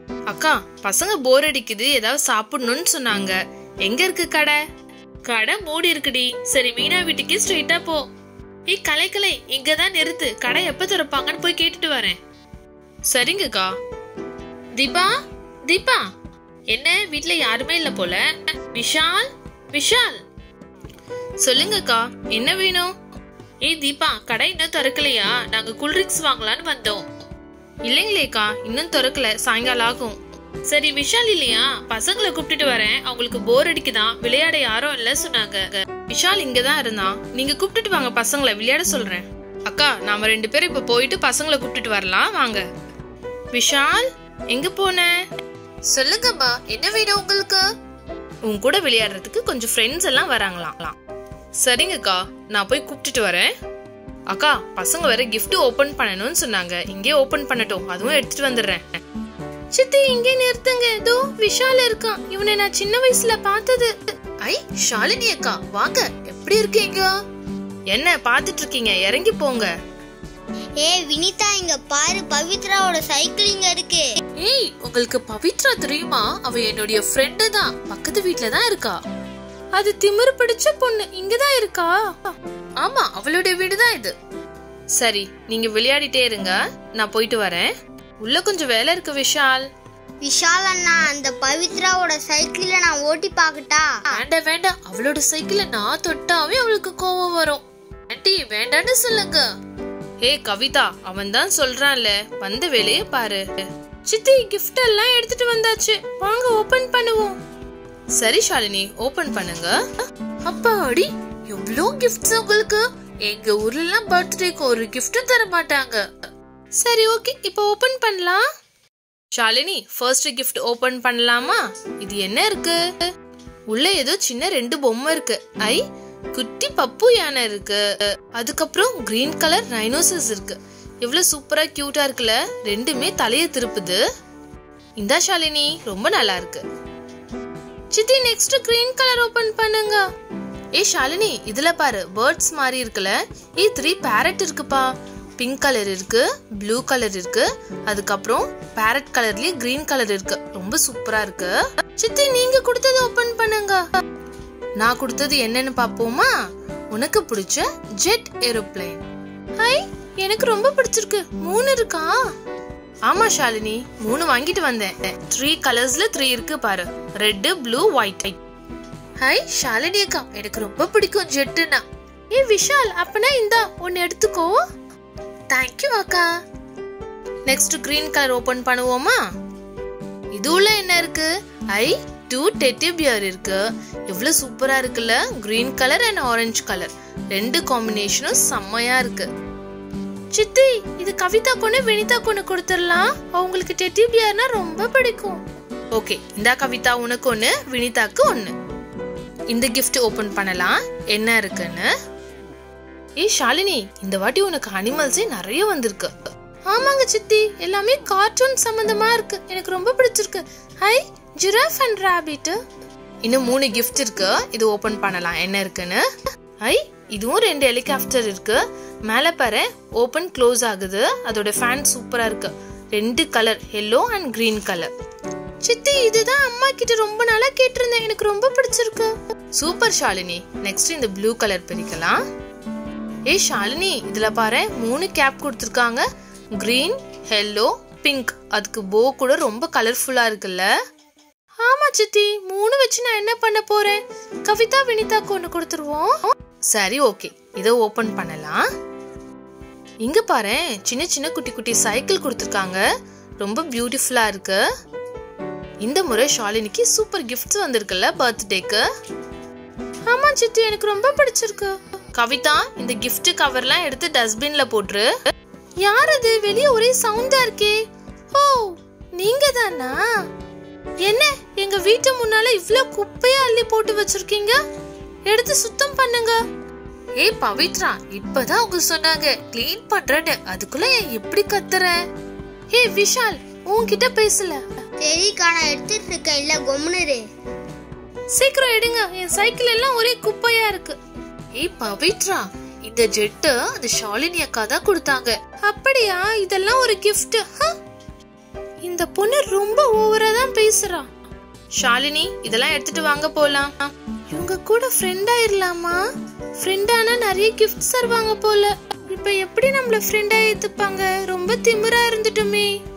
அக்கா பசங்க போர் அடிக்குது ஏதாவது சாப்பிடணும்னு சொன்னாங்க எங்க இருக்கு கடை கடை மூடி இருக்குடி சரி மீனா வீட்டுக்கு ஸ்ட்ரெயிட்டா போ ஏய் கலை கலை இங்க தான் நிறுத்து கடை எப்ப திறப்பாங்கன்னு போய் கேட்டுட்டு வரேன் சரிங்கக்கா தீபா தீபா என்ன வீட்ல யாருமே இல்ல போல விஷால் விஷால் சொல்லுங்கக்கா என்ன வேணும் ஏய் தீபா கடை இன்னும் திறக்கலையா நாங்க கூல்ட்ரிங்க்ஸ் வாங்கலான்னு வந்தோம் இல்லைங்களேக்கா இன்னும் திறக்கல சாயங்காலம் ஆகும் சரி விஷால் இல்லையா பசங்களை கூப்பிட்டுட்டு வரேன் அவங்களுக்கு போர் அடிக்குதான் விளையாட யாரும் இல்ல சொன்னாங்க விஷால் இங்கதான் இருந்தான் நீங்க கூப்பிட்டுட்டு வாங்க பசங்களை விளையாட சொல்றேன் அக்கா நாம ரெண்டு பேரும் இப்ப போயிட்டு பசங்களை கூப்பிட்டுட்டு வரலாம் வாங்க விஷால் எங்க போன சொல்லுங்கம்மா என்ன வேணும் உங்களுக்கு உன் கூட விளையாடுறதுக்கு கொஞ்சம் ஃப்ரெண்ட்ஸ் எல்லாம் வராங்களாம் சரிங்கக்கா நான் போய் கூப்பிட்டுட்டு வரேன் அக்கா பசங்க வேற gift ஓபன் பண்ணணும்னு சொன்னாங்க இங்கே ஓபன் பண்ணட்டும் அதுவும் எடுத்துட்டு வந்துடுறேன் சித்தி இங்கே நிறுத்துங்க ஏதோ விஷால் இருக்கான் இவனை நான் சின்ன வயசுல பார்த்தது ஐ ஷாலினி அக்கா வாங்க எப்படி இருக்கீங்க என்ன பாத்துட்டு இருக்கீங்க இறங்கி போங்க ஏய் வினிதா இங்க பாரு பவித்ராவோட சைக்கிள் இங்க இருக்கு ஏய் உங்களுக்கு பவித்ரா தெரியுமா அவ என்னுடைய ஃப்ரெண்டு தான் பக்கத்து வீட்ல தான் இருக்கா அது திமிரு பிடிச்ச பொண்ணு இங்கதான் இருக்கா ஆமா அவளுடைய வீடு தான் இது சரி நீங்க விளையாடிட்டே இருங்க நான் போயிட்டு வரேன் உள்ள கொஞ்சம் வேலை இருக்கு விஷால் விஷால் அண்ணா அந்த பவித்ராவோட சைக்கிள நான் ஓட்டி பாக்கட்டா வேண்டாம் வேண்டாம் அவளோட சைக்கிள நான் தொட்டாவே அவளுக்கு கோவம் வரும் ஆண்டி வேண்டான்னு சொல்லுங்க ஏ கவிதா அவன் தான் சொல்றான்ல வந்த வேலைய பாரு சித்தி gift எல்லாம் எடுத்துட்டு வந்தாச்சு வாங்க ஓபன் பண்ணுவோம் சரி ஷாலினி ஓபன் பண்ணுங்க அப்பாடி எவ்வளோ கிஃப்ட்ஸ் உங்களுக்கு எங்க ஊர்ல எல்லாம் பர்த்டேக்கு ஒரு கிஃப்டும் தர மாட்டாங்க சரி ஓகே இப்போ ஓபன் பண்ணலாம் ஷாலினி ஃபர்ஸ்ட் gift ஓபன் பண்ணலாமா இது என்ன இருக்கு உள்ள ஏதோ சின்ன ரெண்டு பொம்மை இருக்கு ஐ குட்டி பப்பு யானை இருக்கு அதுக்கப்புறம் கிரீன் கலர் ரைனோசஸ் இருக்கு எவ்வளவு சூப்பரா கியூட்டா இருக்குல்ல ரெண்டுமே தலைய திருப்புது இந்தா ஷாலினி ரொம்ப நல்லா இருக்கு சித்தி நெக்ஸ்ட் கிரீன் கலர் ஓபன் பண்ணுங்க ஏ ஷாலினி இதுல பாரு பேர்ட்ஸ் மாதிரி இருக்குல்ல ஏ த்ரீ பேரட் இருக்குப்பா பிங்க் கலர் இருக்கு ப்ளூ கலர் இருக்கு அதுக்கப்புறம் பேரட் கலர்லயே கிரீன் கலர் இருக்கு ரொம்ப சூப்பரா இருக்கு சித்தி நீங்க கொடுத்தது ஓபன் பண்ணுங்க நான் கொடுத்தது என்னன்னு பாப்போமா உனக்கு பிடிச்ச ஜெட் ஏரோப்ளேன் ஹை எனக்கு ரொம்ப பிடிச்சிருக்கு மூணு இருக்கா ஆமா ஷாலினி மூணு வாங்கிட்டு வந்தேன் த்ரீ கலர்ஸ்ல த்ரீ இருக்கு பாரு red blue white hi Shalini அக்கா எனக்கு ரொம்ப பிடிக்கும் ஜெட்டுனா ஏ விஷால் அப்பனா இந்தா ஒன்னு எடுத்துக்கோ தேங்க்யூ அக்கா நெக்ஸ்ட் கிரீன் கலர் ஓபன் பண்ணுவோமா இது உள்ள என்ன இருக்கு ஐ டூ டெட்டி பியர் இருக்கு எவ்வளவு சூப்பரா இருக்குல்ல green colour and orange colour ரெண்டு காம்பினேஷனும் செம்மையா இருக்கு சித்தி இது கவிதா கொண்டு வினிதா கொண்டு கொடுத்துடலாம் அவங்களுக்கு டெட்டி பியர்னா ரொம்ப பிடிக்கும் ஓகே இந்த கவிதா உனக்கு ஒண்ணு வினிதாக்கு ஒண்ணு இந்த gift ஓபன் பண்ணலாம் என்ன இருக்குன்னு ஏய் ஷாலினி இந்த வாட்டி உனக்கு அனிமல்ஸே நிறைய வந்திருக்கு ஆமாங்க சித்தி எல்லாமே கார்ட்டூன் சம்பந்தமா இருக்கு எனக்கு ரொம்ப பிடிச்சிருக்கு ஹை ஜிராஃப் அண்ட் ராபிட் இன்னும் மூணு gift இருக்கு இது ஓபன் பண்ணலாம் என்ன இருக்குன்னு ஐ இதுவும் ரெண்டு ஹெலிகாப்டர் இருக்கு மேல பாரு ஓபன் க்ளோஸ் ஆகுது அதோட ஃபேன் சூப்பரா இருக்கு ரெண்டு colour yellow and green colour சித்தி இதுதான் அம்மா கிட்ட ரொம்ப நாளா கேட்டிருந்தேன் எனக்கு ரொம்ப பிடிச்சிருக்கு சூப்பர் ஷாலினி நெக்ஸ்ட் இந்த ப்ளூ கலர் பிரிக்கலாம் ஏய் ஷாலினி இதுல பாரு மூணு கேப் கொடுத்துருக்காங்க green yellow பிங்க் அதுக்கு போ கூட ரொம்ப கலர்ஃபுல்லா இருக்குல்ல ஆமா சித்தி மூணு வச்சு நான் என்ன பண்ண போறேன் கவிதா வினிதாக்கு ஒண்ணு கொடுத்துருவோம் சரி ஓகே இதை ஓபன் பண்ணலாம் இங்க பாரு சின்ன சின்ன குட்டி குட்டி சைக்கிள் கொடுத்துருக்காங்க ரொம்ப பியூட்டிஃபுல்லா இருக்கு இந்த முறை ஷாலினிக்கு சூப்பர் கிஃப்ட்ஸ் வந்திருக்குல்ல பர்த்டேக்கு ஆமா சித்தி எனக்கு ரொம்ப பிடிச்சிருக்கு கவிதா இந்த gift கவர்லாம் எடுத்து டஸ்ட்பின்ல போட்டுரு யார் அது வெளியே ஒரே சவுண்டா இருக்கே ஓ நீங்க தானா என்ன எங்க வீட்டு முன்னால இவ்ளோ குப்பையா அள்ளி போட்டு வச்சிருக்கீங்க எடுத்து சுத்தம் பண்ணுங்க ஏய் பவித்ரா இப்பதான் அவங்க சொன்னாங்க க்ளீன் பண்றேன்னு அதுக்குள்ள ஏன் எப்படி கத்துற ஹே விஷால் உன்கிட்ட பேசல தெரிக்கா நான் எடுத்துட்டு இருக்கேன் இல்ல கொம்னுரு சீக்கிரம் எடுங்க என் சைக்கிள் எல்லாம் ஒரே குப்பையா இருக்கு ஏய் பவித்ரா இந்த ஜெட்டு அந்த ஷாலினி அக்கா தான் கொடுத்தாங்க அப்படியா இதெல்லாம் ஒரு gift ஹ? இந்த பொண்ணு ரொம்ப ஓவரா தான் பேசுறா ஷாலினி இதெல்லாம் எடுத்துட்டு வாங்க போலாம் இவங்க கூட ஃப்ரெண்ட் ஆயிரலாமா ஃப்ரெண்டானா நிறைய கிஃப்ட்ஸ் தருவாங்க போல இப்ப எப்படி நம்மள ஃப்ரெண்டா ஏத்துப்பாங்க ரொம்ப திமிரா இருந்துட்டுமே